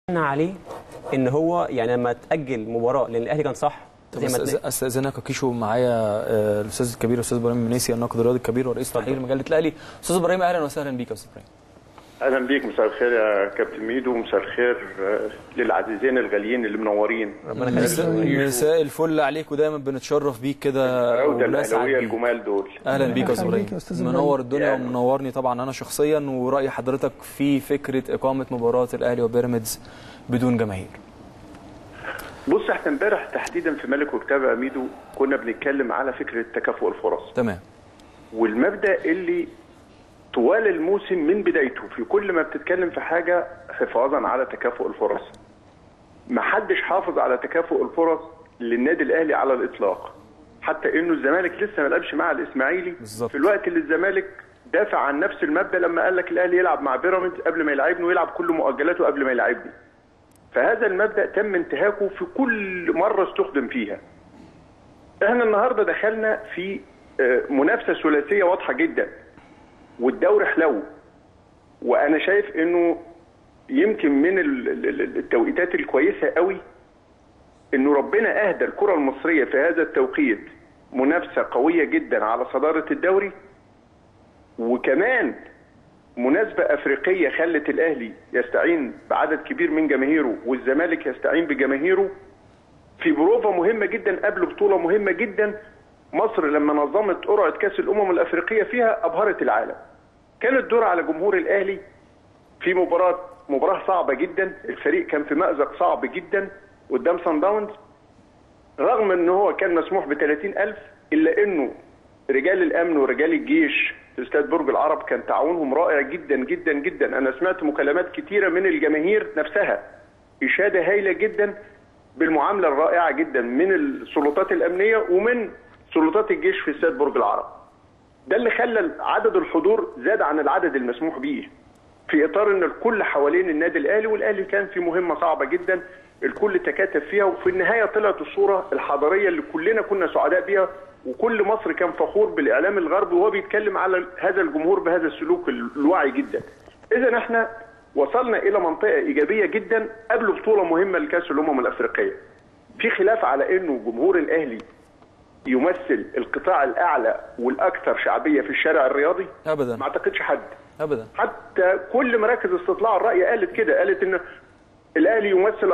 عليه ان هو يعني لما تاجل مباراه لان الاهلي كان صح طب زي ما أستأذ- استاذنك يا كيشو معايا آه، الاستاذ الكبير الاستاذ ابراهيم المنيسي الناقد الرياضي الكبير ورئيس تحرير مجله الاهلي استاذ ابراهيم اهلا وسهلا بيك يا استاذ ابراهيم اهلا بيك مساء الخير يا كابتن ميدو ومساء الخير آه، للعزيزين الغاليين اللي منورين ربنا مساء يخليك مساء الفل عليك ودايما بنتشرف بيك كده عودة ونسعد الاهلاويه بيك. الجمال دول اهلا بيك يا استاذ أهلا ابراهيم بيك يا أستاذ إبراهيم. منور الدنيا يعني. ومنورني طبعا انا شخصيا وراي حضرتك في فكره اقامه مباراه الاهلي وبيراميدز بدون جماهير بص احنا امبارح تحديدا في ملك وكتابه يا ميدو كنا بنتكلم على فكره تكافؤ الفرص تمام والمبدا اللي طوال الموسم من بدايته في كل ما بتتكلم في حاجه حفاظا على تكافؤ الفرص محدش حافظ على تكافؤ الفرص للنادي الاهلي على الاطلاق حتى انه الزمالك لسه ما لعبش مع الاسماعيلي بالظبط. في الوقت اللي الزمالك دافع عن نفس المبدا لما قال لك الاهلي يلعب مع بيراميدز قبل ما يلعبني ويلعب كل مؤجلاته قبل ما يلعبني فهذا المبدا تم انتهاكه في كل مره استخدم فيها احنا النهارده دخلنا في آه، منافسه ثلاثيه واضحه جدا والدوري حلو وانا شايف انه يمكن من ال- ال- ال- التوقيتات الكويسه قوي انه ربنا اهدى الكره المصريه في هذا التوقيت منافسه قويه جدا على صداره الدوري وكمان مناسبة أفريقية خلت الأهلي يستعين بعدد كبير من جماهيره والزمالك يستعين بجماهيره في بروفة مهمة جدا قبل بطولة مهمة جدا مصر لما نظمت قرعة كأس الأمم الأفريقية فيها أبهرت العالم كان الدور على جمهور الأهلي في مباراة مباراة صعبة جدا الفريق كان في مأزق صعب جدا قدام سان داونز رغم ان هو كان مسموح ب 30000 الا انه رجال الامن ورجال الجيش في استاد برج العرب كان تعاونهم رائع جدا جدا جدا انا سمعت مكالمات كتيره من الجماهير نفسها اشاده هايله جدا بالمعامله الرائعه جدا من السلطات الامنيه ومن سلطات الجيش في استاد برج العرب ده اللي خلى عدد الحضور زاد عن العدد المسموح به في اطار ان الكل حوالين النادي الاهلي والاهلي كان في مهمه صعبه جدا الكل تكاتف فيها وفي النهايه طلعت الصوره الحضاريه اللي كلنا كنا سعداء بيها وكل مصر كان فخور بالاعلام الغربي وهو بيتكلم على هذا الجمهور بهذا السلوك الواعي جدا. اذا احنا وصلنا الى منطقه ايجابيه جدا قبل بطوله مهمه لكاس الامم الافريقيه. في خلاف على انه جمهور الاهلي يمثل القطاع الاعلى والاكثر شعبيه في الشارع الرياضي ابدا ما اعتقدش حد ابدا حتى كل مراكز استطلاع الراي قالت كده قالت ان الاهلي يمثل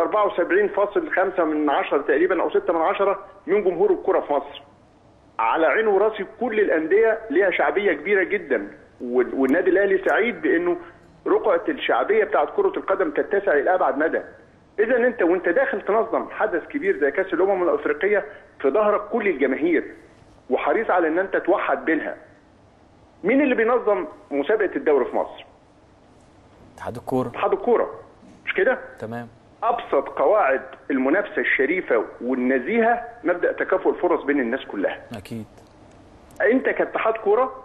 74.5 من 10 تقريبا او 6 من 10 من جمهور الكره في مصر على عين وراسي كل الانديه ليها شعبيه كبيره جدا وال- والنادي الاهلي سعيد بانه رقعه الشعبيه بتاعت كره القدم تتسع الى ابعد مدى اذا انت وانت داخل تنظم حدث كبير زي كاس الامم الافريقيه في ظهرك كل الجماهير وحريص على ان انت توحد بينها مين اللي بينظم مسابقه الدوري في مصر اتحاد الكوره اتحاد الكوره مش كده تمام ابسط قواعد المنافسه الشريفه والنزيهه مبدا تكافؤ الفرص بين الناس كلها اكيد انت كاتحاد كوره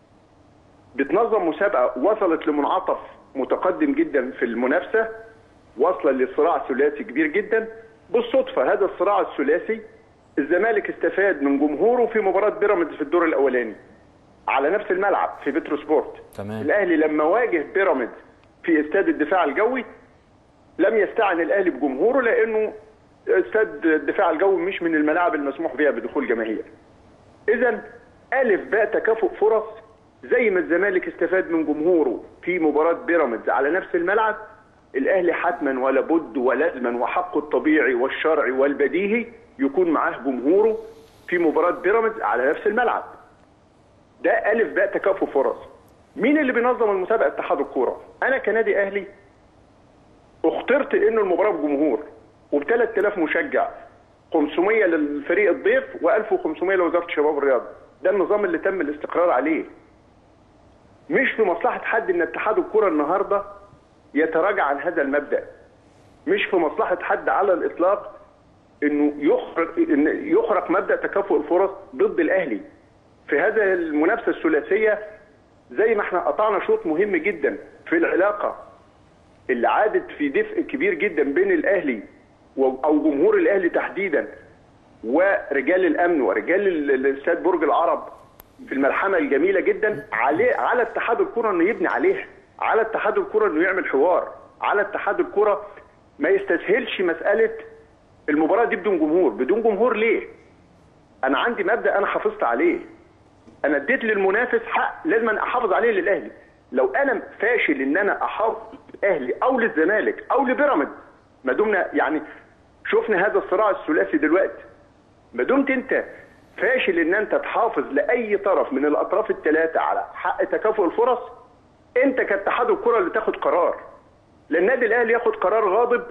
بتنظم مسابقه وصلت لمنعطف متقدم جدا في المنافسه واصله لصراع ثلاثي كبير جدا بالصدفه هذا الصراع الثلاثي الزمالك استفاد من جمهوره في مباراه بيراميدز في الدور الاولاني على نفس الملعب في بترو سبورت تمام. الاهلي لما واجه بيراميدز في استاد الدفاع الجوي لم يستعن الاهلي بجمهوره لانه استاد الدفاع الجوي مش من الملاعب المسموح بها بدخول جماهير اذا الف باء تكافؤ فرص زي ما الزمالك استفاد من جمهوره في مباراه بيراميدز على نفس الملعب الاهلي حتما ولا بد ولازما وحقه الطبيعي والشرعي والبديهي يكون معاه جمهوره في مباراه بيراميدز على نفس الملعب ده الف باء تكافؤ فرص مين اللي بينظم المسابقه اتحاد الكوره انا كنادي اهلي اخترت انه المباراه بجمهور وب 3000 مشجع 500 للفريق الضيف و1500 لوزاره الشباب والرياضه ده النظام اللي تم الاستقرار عليه مش في مصلحه حد ان اتحاد الكوره النهارده يتراجع عن هذا المبدا مش في مصلحه حد على الاطلاق انه يخرق إن يخرق مبدا تكافؤ الفرص ضد الاهلي في هذا المنافسه الثلاثيه زي ما احنا قطعنا شوط مهم جدا في العلاقه اللي عادت في دفء كبير جدا بين الاهلي و- او جمهور الاهلي تحديدا ورجال الامن ورجال ال- الاستاد برج العرب في الملحمه الجميله جدا عليه على اتحاد الكره انه يبني عليها على اتحاد الكره انه يعمل حوار على اتحاد الكره ما يستسهلش مساله المباراه دي بدون جمهور بدون جمهور ليه انا عندي مبدا انا حافظت عليه انا اديت للمنافس حق لازم أنا احافظ عليه للاهلي لو انا فاشل ان انا احافظ للاهلي او للزمالك او لبيراميدز ما دمنا يعني شفنا هذا الصراع الثلاثي دلوقتي ما دمت انت فاشل ان انت تحافظ لاي طرف من الاطراف الثلاثه على حق تكافؤ الفرص انت كاتحاد الكره اللي تاخد قرار لا النادي الاهلي ياخد قرار غاضب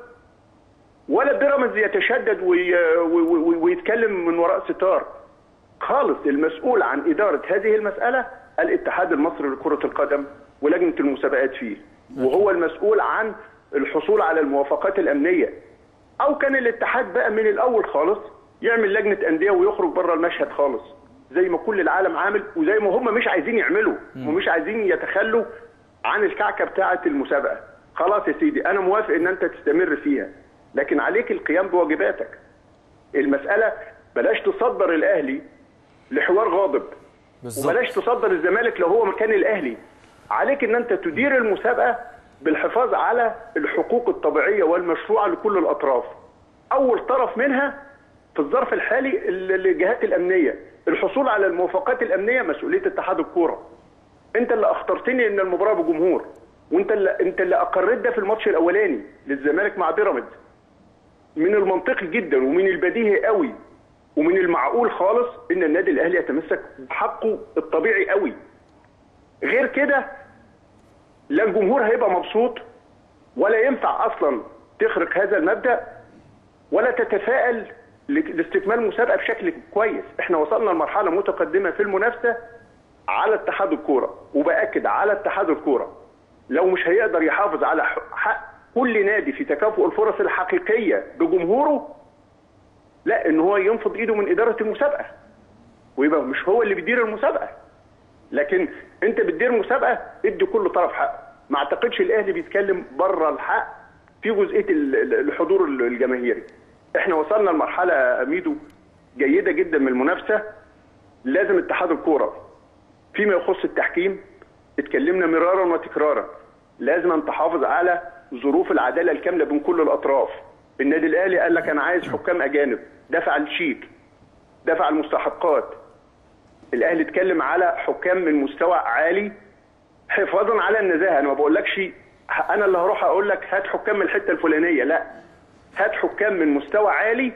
ولا بيراميدز يتشدد وي... وي... وي... ويتكلم من وراء ستار خالص المسؤول عن اداره هذه المساله الاتحاد المصري لكره القدم ولجنه المسابقات فيه وهو المسؤول عن الحصول على الموافقات الامنيه او كان الاتحاد بقى من الاول خالص يعمل لجنه انديه ويخرج بره المشهد خالص زي ما كل العالم عامل وزي ما هم مش عايزين يعملوا ومش عايزين يتخلوا عن الكعكه بتاعه المسابقه خلاص يا سيدي انا موافق ان انت تستمر فيها لكن عليك القيام بواجباتك المساله بلاش تصدر الاهلي لحوار غاضب بالظبط وبلاش تصدر الزمالك لو هو مكان الاهلي عليك ان انت تدير المسابقه بالحفاظ على الحقوق الطبيعيه والمشروعه لكل الاطراف اول طرف منها في الظرف الحالي ال- الجهات الامنيه الحصول على الموافقات الامنيه مسؤوليه اتحاد الكوره انت اللي اخترتني ان المباراه بجمهور وانت اللي انت اللي اقريت ده في الماتش الاولاني للزمالك مع بيراميدز من المنطقي جدا ومن البديهي قوي ومن المعقول خالص ان النادي الاهلي يتمسك بحقه الطبيعي قوي غير كده لا الجمهور هيبقى مبسوط ولا ينفع اصلا تخرق هذا المبدا ولا تتفائل ل- لاستكمال المسابقه بشكل كويس احنا وصلنا لمرحله متقدمه في المنافسه على اتحاد الكوره وباكد على اتحاد الكوره لو مش هيقدر يحافظ على ح- حق كل نادي في تكافؤ الفرص الحقيقيه بجمهوره لا ان هو ينفض ايده من اداره المسابقه ويبقى مش هو اللي بيدير المسابقه لكن انت بتدير مسابقه ادي كل طرف حقه ما اعتقدش الاهلي بيتكلم بره الحق في جزئيه ال- ال- الحضور ال- الجماهيري احنا وصلنا لمرحله يا ميدو جيده جدا من المنافسه لازم اتحاد الكوره فيما يخص التحكيم اتكلمنا مرارا وتكرارا لازم أن تحافظ على ظروف العداله الكامله بين كل الاطراف النادي الاهلي قال لك انا عايز حكام اجانب دفع الشيك دفع المستحقات الاهلي اتكلم على حكام من مستوى عالي حفاظا على النزاهه انا ما بقولكش انا اللي هروح اقول لك هات حكام من الحته الفلانيه لا هات حكام من مستوى عالي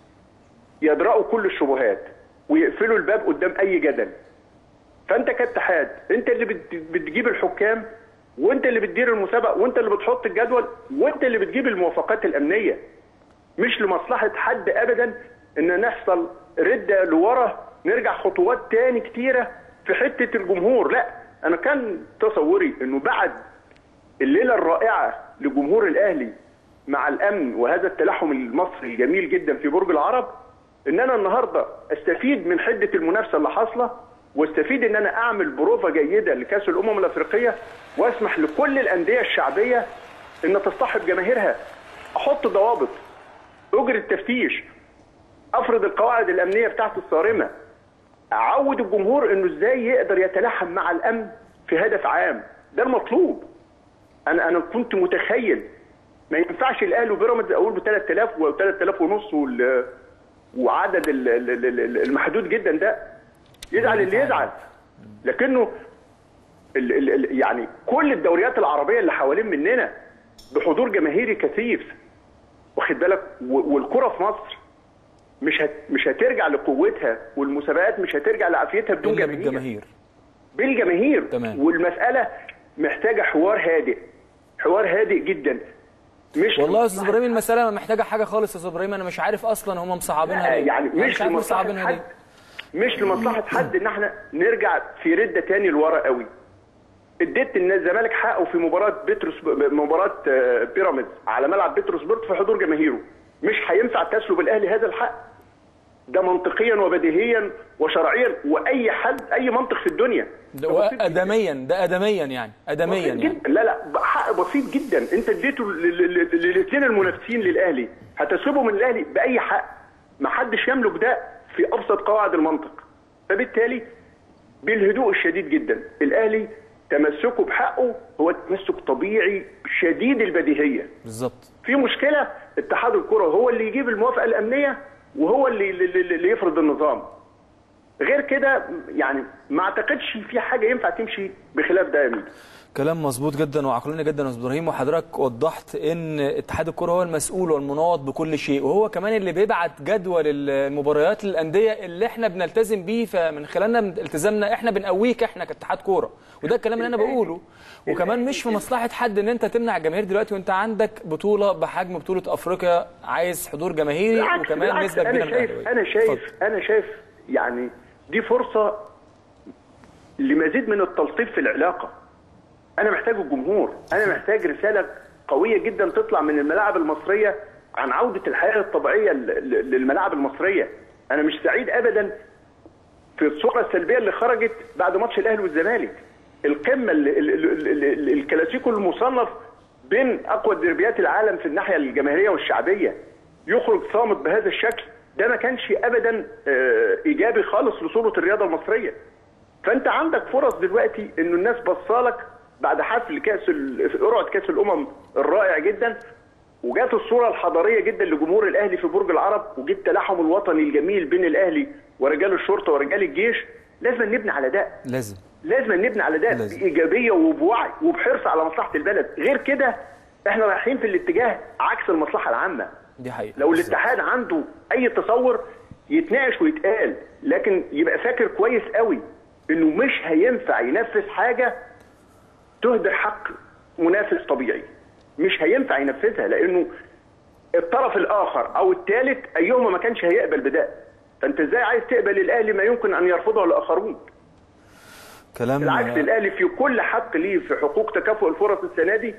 يدرأوا كل الشبهات ويقفلوا الباب قدام اي جدل فانت كاتحاد انت اللي بت- بتجيب الحكام وانت اللي بتدير المسابقه وانت اللي بتحط الجدول وانت اللي بتجيب الموافقات الامنيه مش لمصلحه حد ابدا ان نحصل رده لورا نرجع خطوات تاني كتيره في حته الجمهور لا انا كان تصوري انه بعد الليله الرائعه لجمهور الاهلي مع الامن وهذا التلاحم المصري الجميل جدا في برج العرب ان انا النهارده استفيد من حده المنافسه اللي حاصله واستفيد ان انا اعمل بروفه جيده لكاس الامم الافريقيه واسمح لكل الانديه الشعبيه ان تصطحب جماهيرها احط ضوابط اجري التفتيش افرض القواعد الامنيه بتاعته الصارمه اعود الجمهور انه ازاي يقدر يتلاحم مع الامن في هدف عام ده المطلوب انا انا كنت متخيل ما ينفعش الاهلي وبيراميدز اقول ب 3000 و 3000 ونص وال- وعدد ال- ال- ال- ال- المحدود جدا ده يزعل اللي يزعل لكنه ال ال ال يعني كل الدوريات العربيه اللي حوالين مننا بحضور جماهيري كثيف واخد بالك و- والكره في مصر مش هت مش هترجع لقوتها والمسابقات مش هترجع لعافيتها بدون الا جماهير بالجماهير بالجماهير تمام. والمساله محتاجه حوار هادئ حوار هادئ جدا مش والله يا استاذ ابراهيم المساله ما محتاجه حاجه خالص يا استاذ ابراهيم انا مش عارف اصلا هم مصعبينها لا، ليه يعني أنا مش عارف لمصلحه مصعبينها حد ليه مش لمصلحه حد ان احنا نرجع في رده تاني لورا قوي اديت ان الزمالك حقه في مباراه بتروس مباراه آه، بيراميدز على ملعب بتروس بورت في حضور جماهيره مش هينفع تسلب الاهلي هذا الحق ده منطقيا وبديهيا وشرعيا واي حد اي منطق في الدنيا ده ده بسيط جداً. ادميا ده ادميا يعني ادميا بسيط يعني جدا لا لا حق بسيط جدا انت اديته للاثنين المنافسين للاهلي هتسلبه من الاهلي باي حق ما حدش يملك ده في ابسط قواعد المنطق فبالتالي بالهدوء الشديد جدا الاهلي تمسكه بحقه هو تمسك طبيعي شديد البديهيه بالظبط في مشكله اتحاد الكره هو اللي يجيب الموافقه الامنيه وهو اللي اللي, اللي يفرض النظام غير كده يعني ما اعتقدش في حاجه ينفع تمشي بخلاف ده يا ميدو كلام مظبوط جدا وعقلاني جدا يا استاذ ابراهيم وحضرتك وضحت ان اتحاد الكره هو المسؤول والمنوط بكل شيء وهو كمان اللي بيبعت جدول المباريات للانديه اللي احنا بنلتزم بيه فمن خلالنا التزامنا احنا بنقويك احنا كاتحاد كوره وده الكلام اللي انا بقوله وكمان مش في مصلحه حد ان انت تمنع الجماهير دلوقتي وانت عندك بطوله بحجم بطوله افريقيا عايز حضور جماهيري بالعكس وكمان بالعكس نسبه كبيره انا من شايف الأهلاوية. انا شايف اتفضل. انا شايف يعني دي فرصه لمزيد من التلطيف في العلاقه انا محتاج الجمهور انا محتاج رساله قويه جدا تطلع من الملاعب المصريه عن عوده الحياه الطبيعيه ل- ل- للملاعب المصريه انا مش سعيد ابدا في الصوره السلبيه اللي خرجت بعد ماتش الاهلي والزمالك القمه ال- ال- ال- ال- ال- الكلاسيكو المصنف بين اقوى دربيات العالم في الناحيه الجماهيريه والشعبيه يخرج صامت بهذا الشكل ده ما كانش ابدا آه، ايجابي خالص لصوره الرياضه المصريه فانت عندك فرص دلوقتي انه الناس بصالك بعد حفل كاس ال- قرعه كاس الامم الرائع جدا وجات الصوره الحضاريه جدا لجمهور الاهلي في برج العرب وجه التلاحم الوطني الجميل بين الاهلي ورجال الشرطه ورجال الجيش لازم نبني على ده لازم لازم نبني على ده لازم. بايجابيه وبوعي وبحرص على مصلحه البلد غير كده احنا رايحين في الاتجاه عكس المصلحه العامه دي حقيقه لو بالظبط. الاتحاد عنده اي تصور يتناقش ويتقال لكن يبقى فاكر كويس قوي انه مش هينفع ينفذ حاجه تهدر حق منافس طبيعي مش هينفع ينفذها لانه الطرف الاخر او الثالث ايهما ما كانش هيقبل بده فانت ازاي عايز تقبل الاهلي ما يمكن ان يرفضه الاخرون كلام بالعكس الاهلي في كل حق ليه في حقوق تكافؤ الفرص السنه دي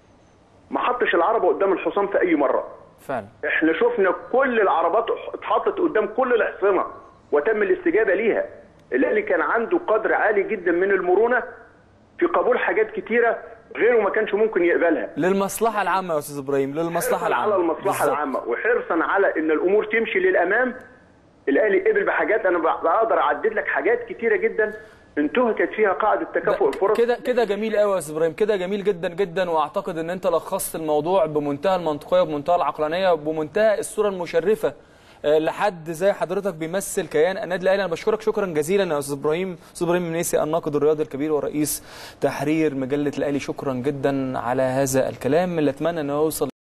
ما حطش العربه قدام الحصان في اي مره فعلا احنا شفنا كل العربات اتحطت قدام كل الاحصنه وتم الاستجابه ليها الاهلي كان عنده قدر عالي جدا من المرونه في قبول حاجات كتيره غيره ما كانش ممكن يقبلها للمصلحه العامه يا استاذ ابراهيم للمصلحه حرصاً العامه على المصلحه بالظبط. العامه وحرصا على ان الامور تمشي للامام الاهلي قبل بحاجات انا بقدر اعدد لك حاجات كتيره جدا انتهكت فيها قاعده تكافؤ الفرص كده كده جميل قوي يا استاذ ابراهيم كده جميل جدا جدا واعتقد ان انت لخصت الموضوع بمنتهى المنطقيه وبمنتهى العقلانيه وبمنتهى الصوره المشرفه آه، لحد زي حضرتك بيمثل كيان النادي الاهلي انا بشكرك شكرا جزيلا يا استاذ ابراهيم استاذ ابراهيم منيسي الناقد الرياضي الكبير ورئيس تحرير مجله الاهلي شكرا جدا على هذا الكلام اللي اتمنى انه يوصل